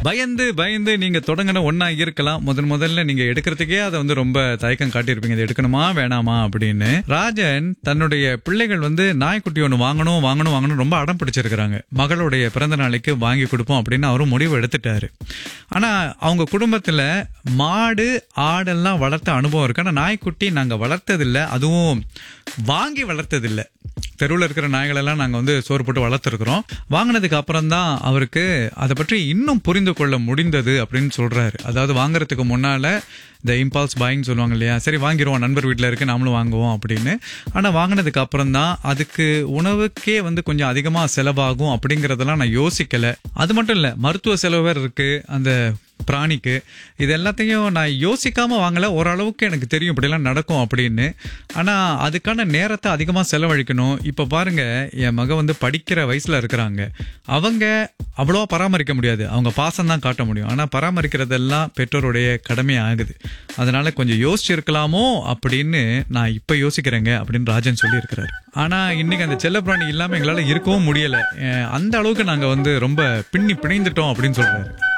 பயந்து பயந்து நீங்க தொடங்கின ஒண்ணா இருக்கலாம் முதன் முதல்ல நீங்க எடுக்கிறதுக்கே அதை வந்து ரொம்ப தயக்கம் காட்டியிருப்பீங்க இதை எடுக்கணுமா வேணாமா அப்படின்னு ராஜன் தன்னுடைய பிள்ளைகள் வந்து நாய்க்குட்டி ஒன்று வாங்கணும் வாங்கணும் வாங்கணும் ரொம்ப அடம் பிடிச்சிருக்கிறாங்க மகளுடைய பிறந்த நாளைக்கு வாங்கி கொடுப்போம் அப்படின்னு அவரும் முடிவு எடுத்துட்டாரு ஆனா அவங்க குடும்பத்துல மாடு ஆடெல்லாம் வளர்த்த அனுபவம் இருக்கு ஆனா நாய்க்குட்டி நாங்க வளர்த்ததில்ல அதுவும் வாங்கி வளர்த்ததில்ல தெருவில் இருக்கிற நாய்கள் எல்லாம் நாங்கள் வந்து சோறு போட்டு வளர்த்துருக்குறோம் வாங்கினதுக்கு அப்புறம் தான் அவருக்கு அதை பற்றி இன்னும் புரிந்து கொள்ள முடிந்தது அப்படின்னு சொல்றாரு அதாவது வாங்குறதுக்கு முன்னால இந்த இம்பால்ஸ் பாயின்னு சொல்லுவாங்க இல்லையா சரி வாங்கிடுவோம் நண்பர் வீட்டில் இருக்கு நாமளும் வாங்குவோம் அப்படின்னு ஆனால் வாங்கினதுக்கு அப்புறம் தான் அதுக்கு உணவுக்கே வந்து கொஞ்சம் அதிகமாக செலவாகும் அப்படிங்கிறதெல்லாம் நான் யோசிக்கல அது மட்டும் இல்லை மருத்துவ செலவு வேற இருக்கு அந்த பிராணிக்கு இது எல்லாத்தையும் நான் யோசிக்காம வாங்கல ஓரளவுக்கு எனக்கு தெரியும் இப்படிலாம் நடக்கும் அப்படின்னு ஆனா அதுக்கான நேரத்தை அதிகமா செலவழிக்கணும் இப்ப பாருங்க என் மக வந்து படிக்கிற வயசுல இருக்கிறாங்க அவங்க அவ்வளோவா பராமரிக்க முடியாது அவங்க பாசம் தான் காட்ட முடியும் ஆனா பராமரிக்கிறதெல்லாம் பெற்றோருடைய கடமை ஆகுது அதனால கொஞ்சம் யோசிச்சிருக்கலாமோ அப்படின்னு நான் இப்ப யோசிக்கிறேங்க அப்படின்னு ராஜன் சொல்லியிருக்கிறாரு ஆனா இன்னைக்கு அந்த செல்லப்பிராணி இல்லாம எங்களால இருக்கவும் முடியல அஹ் அந்த அளவுக்கு நாங்க வந்து ரொம்ப பின்னி பிணைந்துட்டோம் அப்படின்னு சொல்றாரு